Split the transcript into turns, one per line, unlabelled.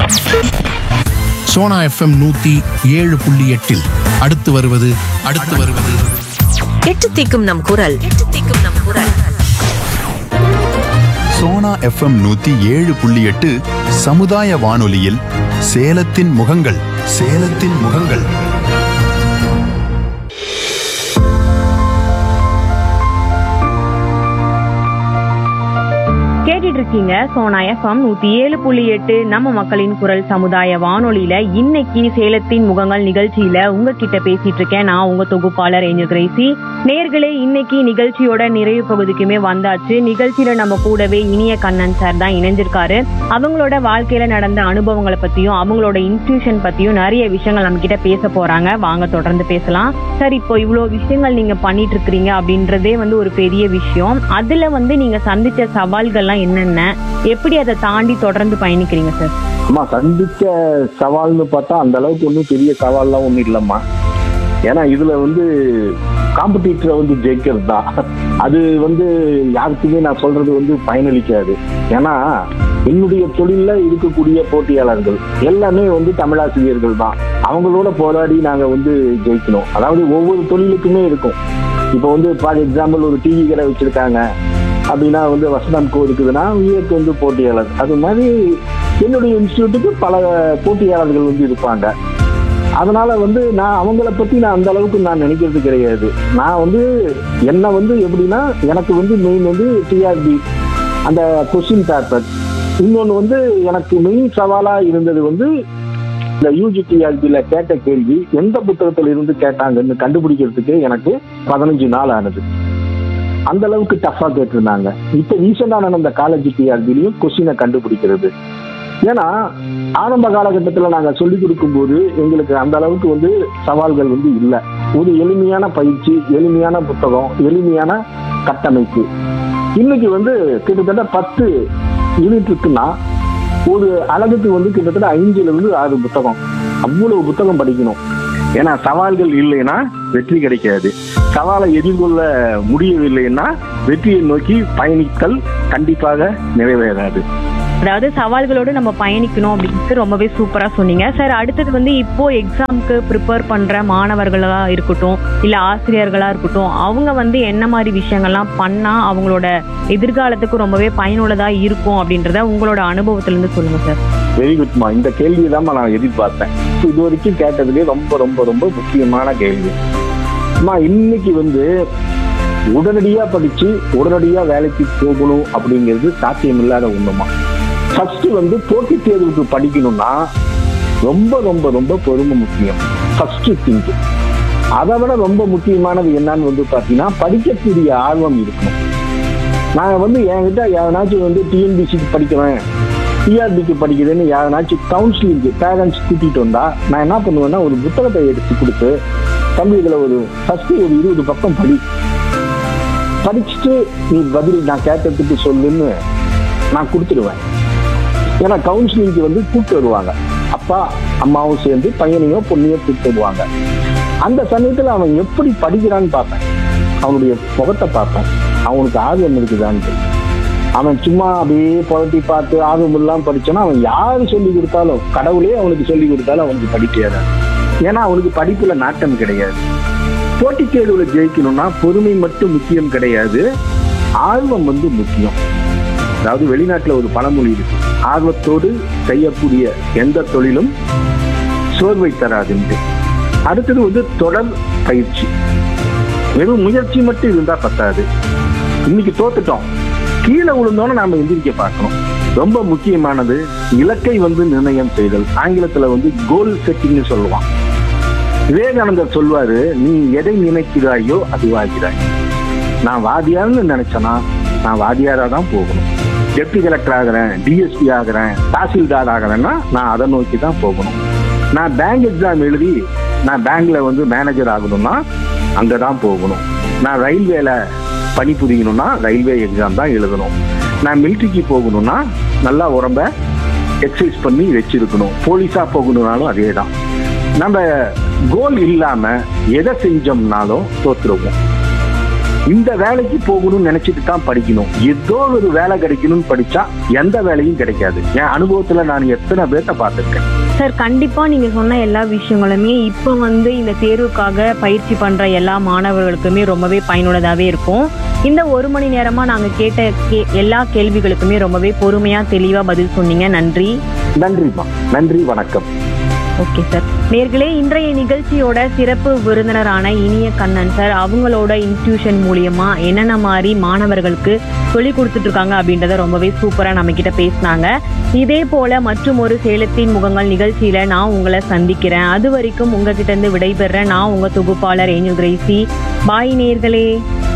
Sona FM நூத்தி ஏழு புள்ளி எட்டில் அடுத்து வருவது அடுத்து வருவது
எட்டு தீக்கும் நம் குரல் எட்டு தீக்கும் நம் குரல்
சோனா எஃப்எம் நூத்தி ஏழு புள்ளி எட்டு சமுதாய வானொலியில் சேலத்தின் முகங்கள் சேலத்தின் முகங்கள்
கேட்டுட்டு இருக்கீங்க சோனா எஃப்எம் நூத்தி ஏழு புள்ளி எட்டு நம்ம மக்களின் குரல் சமுதாய வானொலியில இன்னைக்கு சேலத்தின் முகங்கள் நிகழ்ச்சியில உங்ககிட்ட பேசிட்டு இருக்கேன் நான் உங்க தொகுப்பாளர் ஏஞ்சல் கிரேசி நேர்களே இன்னைக்கு நிகழ்ச்சியோட நிறைவு பகுதிக்குமே வந்தாச்சு நிகழ்ச்சியில நம்ம கூடவே இனிய கண்ணன் சார் தான் இணைஞ்சிருக்காரு அவங்களோட வாழ்க்கையில நடந்த அனுபவங்களை பத்தியும் அவங்களோட இன்ஸ்டியூஷன் பத்தியும் நிறைய விஷயங்கள் நம்ம கிட்ட பேச போறாங்க வாங்க தொடர்ந்து பேசலாம் சார் இப்போ இவ்வளோ விஷயங்கள் நீங்க பண்ணிட்டு இருக்கிறீங்க அப்படின்றதே வந்து ஒரு பெரிய விஷயம் அதுல வந்து நீங்க சந்திச்ச சவால்கள்லாம் என்னென்ன எப்படி அதை தாண்டி தொடர்ந்து பயணிக்கிறீங்க சார்
அம்மா சந்திச்ச சவால்னு பார்த்தா அந்த அளவுக்கு ஒன்றும் பெரிய சவால்லாம் ஒன்றும் இல்லைம்மா ஏன்னா இதுல வந்து காம்படிட்டரை வந்து ஜெயிக்கிறது தான் அது வந்து யாருக்குமே நான் சொல்றது வந்து பயனளிக்காது ஏன்னா என்னுடைய தொழில்ல இருக்கக்கூடிய போட்டியாளர்கள் எல்லாமே வந்து தமிழாசிரியர்கள் தான் அவங்களோட போராடி நாங்க வந்து ஜெயிக்கணும் அதாவது ஒவ்வொரு தொழிலுக்குமே இருக்கும் இப்போ வந்து ஃபார் எக்ஸாம்பிள் ஒரு டிவி கடை வச்சிருக்காங்க அப்படின்னா வந்து வசந்தம் கோ இருக்குதுன்னா விவேக் வந்து போட்டியாளர் அது மாதிரி என்னுடைய இன்ஸ்டியூட்டுக்கு பல போட்டியாளர்கள் வந்து இருப்பாங்க அதனால வந்து நான் அவங்கள பத்தி நான் அந்த அளவுக்கு நான் நினைக்கிறது கிடையாது நான் வந்து என்ன வந்து எப்படின்னா எனக்கு வந்து மெயின் வந்து டிஆர்பி அந்த கொஸ்டின் பேப்பர் இன்னொன்று வந்து எனக்கு மெயின் சவாலா இருந்தது வந்து இந்த யூஜி டிஆர்பியில் கேட்ட கேள்வி எந்த புத்தகத்துல இருந்து கேட்டாங்கன்னு கண்டுபிடிக்கிறதுக்கு எனக்கு பதினஞ்சு நாள் ஆனது அந்த அளவுக்கு டஃபா கேட்டிருந்தாங்க இப்ப ரீசெண்டா நடந்த காலேஜ் டிஆர்பிலையும் கொஸ்டினை கண்டுபிடிக்கிறது ஏன்னா ஆரம்ப காலகட்டத்தில் நாங்க சொல்லி கொடுக்கும்போது எங்களுக்கு அந்த அளவுக்கு வந்து சவால்கள் வந்து இல்லை ஒரு எளிமையான பயிற்சி எளிமையான புத்தகம் எளிமையான கட்டமைப்பு இன்னைக்கு வந்து கிட்டத்தட்ட பத்து யூனிட் இருக்குன்னா ஒரு அழகுக்கு வந்து கிட்டத்தட்ட ஐந்துல இருந்து ஆறு புத்தகம் அவ்வளவு புத்தகம் படிக்கணும் ஏன்னா சவால்கள் இல்லைன்னா வெற்றி கிடைக்காது சவாலை எதிர்கொள்ள முடியவில்லைன்னா வெற்றியை நோக்கி பயணித்தல் கண்டிப்பாக நிறைவேறாது
அதாவது சவால்களோடு நம்ம பயணிக்கணும் அப்படின்ட்டு ரொம்பவே சூப்பரா சொன்னீங்க சார் அடுத்தது வந்து இப்போ எக்ஸாம்க்கு ப்ரிப்பேர் பண்ற மாணவர்களா இருக்கட்டும் இல்ல ஆசிரியர்களா இருக்கட்டும் அவங்க வந்து என்ன மாதிரி விஷயங்கள்லாம் பண்ணா அவங்களோட எதிர்காலத்துக்கு ரொம்பவே பயனுள்ளதா இருக்கும் அப்படின்றத உங்களோட அனுபவத்துல இருந்து சொல்லுங்க சார்
வெரி குட்மா இந்த கேள்வியை தான் நான் எதிர்பார்த்தேன் இப்ப இது வரைக்கும் கேட்டதுலேயே ரொம்ப ரொம்ப ரொம்ப முக்கியமான கேள்வி அம்மா இன்னைக்கு வந்து உடனடியா படிச்சு உடனடியா வேலைக்கு போகணும் அப்படிங்கிறது சாத்தியமில்லாத ஒண்ணுமா ஃபர்ஸ்ட் வந்து போட்டித் தேர்வுக்கு படிக்கணும்னா ரொம்ப ரொம்ப ரொம்ப பொறுமை முக்கியம் ஃபர்ஸ்ட் திங்க் அதை விட ரொம்ப முக்கியமானது என்னன்னு வந்து பாத்தீங்கன்னா படிக்கக்கூடிய ஆர்வம் இருக்கணும் நான் வந்து என்கிட்ட யாருனாச்சும் வந்து டிஎன்பிசிக்கு படிக்கிறேன் டிஆர்பிக்கு படிக்கிறேன்னு யாருனாச்சும் கவுன்சிலிங்க்கு பேரண்ட்ஸ் கூட்டிட்டு வந்தா நான் என்ன பண்ணுவேன்னா ஒரு புத்தகத்தை எடுத்து கொடுத்து தம்பி இதுல ஒரு ஃபர்ஸ்ட் ஒரு இருபது பக்கம் படி படிச்சுட்டு நீ பதில் நான் கேட்டதுக்கு சொல்லுன்னு நான் கொடுத்துடுவேன் ஏன்னா கவுன்சிலிங்க்கு வந்து கூப்பிட்டு வருவாங்க அப்பா அம்மாவும் சேர்ந்து பையனையோ பொண்ணையோ கூப்பிட்டு வருவாங்க அந்த சமயத்துல அவன் எப்படி படிக்கிறான்னு பார்ப்பேன் அவனுடைய முகத்தை பார்ப்பேன் அவனுக்கு ஆர்வம் இருக்குதான்ட்டு அவன் சும்மா அப்படியே புரட்டி பார்த்து ஆர்வம் இல்லாம படிச்சானா அவன் யாரு சொல்லி கொடுத்தாலும் கடவுளே அவனுக்கு சொல்லி கொடுத்தாலும் அவனுக்கு படிக்காது ஏன்னா அவனுக்கு படிப்புல நாட்டம் கிடையாது போட்டித் தேர்வுல ஜெயிக்கணும்னா பொறுமை மட்டும் முக்கியம் கிடையாது ஆர்வம் வந்து முக்கியம் அதாவது வெளிநாட்டுல ஒரு பழமொழி இருக்கு ஆர்வத்தோடு செய்யக்கூடிய எந்த தொழிலும் சோர்வை தராதுண்டு அடுத்தது வந்து தொடர் பயிற்சி வெறும் முயற்சி மட்டும் இருந்தா பத்தாது இன்னைக்கு தோத்துட்டோம் கீழே விழுந்தோன்னு நாம எந்திரிக்க பார்க்கணும் ரொம்ப முக்கியமானது இலக்கை வந்து நிர்ணயம் செய்தல் ஆங்கிலத்துல வந்து கோல் செட்டிங்னு சொல்லுவான் விவேகானந்தர் சொல்வாரு நீ எதை நினைக்கிறாயோ அதுவாகிறாய் நான் வாதியார்னு நினைச்சேனா நான் வாதியாரா தான் போகணும் டெப்டி கலெக்டர் ஆகிறேன் டிஎஸ்பி ஆகிறேன் தாசில்தார் ஆகிறேன்னா நான் அதை நோக்கி தான் போகணும் நான் பேங்க் எக்ஸாம் எழுதி நான் பேங்க்ல வந்து மேனேஜர் ஆகணும்னா அங்கே தான் போகணும் நான் ரயில்வேல பணிபுரியணும்னா ரயில்வே எக்ஸாம் தான் எழுதணும் நான் மிலிட்ரிக்கு போகணும்னா நல்லா உடம்ப எக்ஸசைஸ் பண்ணி வச்சிருக்கணும் போலீஸா போகணும்னாலும் அதே தான் நம்ம கோல் இல்லாம எதை செஞ்சோம்னாலும் தோத்துருவோம் இந்த வேலைக்கு போகணும்னு நினைச்சிட்டு தான் படிக்கணும் ஏதோ ஒரு வேலை கிடைக்கணும்னு படிச்சா எந்த வேலையும் கிடைக்காது என் அனுபவத்துல நான் எத்தனை பேர்த்த பார்த்திருக்கேன்
சார் கண்டிப்பா நீங்க சொன்ன எல்லா விஷயங்களுமே இப்போ வந்து இந்த தேர்வுக்காக பயிற்சி பண்ற எல்லா மாணவர்களுக்குமே ரொம்பவே பயனுள்ளதாவே இருக்கும் இந்த ஒரு மணி நேரமா நாங்க கேட்ட கே எல்லா கேள்விகளுக்குமே ரொம்பவே பொறுமையா தெளிவா பதில் சொன்னீங்க நன்றி
நன்றிம்மா நன்றி வணக்கம்
ஓகே சார் நேர்களே இன்றைய நிகழ்ச்சியோட சிறப்பு விருந்தினரான இனிய கண்ணன் சார் அவங்களோட இன்ஸ்டிடியூஷன் மூலியமா என்னென்ன மாதிரி மாணவர்களுக்கு சொல்லி கொடுத்துட்டு இருக்காங்க அப்படின்றத ரொம்பவே சூப்பரா நம்ம கிட்ட பேசினாங்க இதே போல மற்றும் ஒரு சேலத்தின் முகங்கள் நிகழ்ச்சியில நான் உங்களை சந்திக்கிறேன் அது வரைக்கும் உங்ககிட்ட இருந்து விடைபெறேன் நான் உங்க தொகுப்பாளர் ஏஞ்சல் கிரேசி பாய் நேர்களே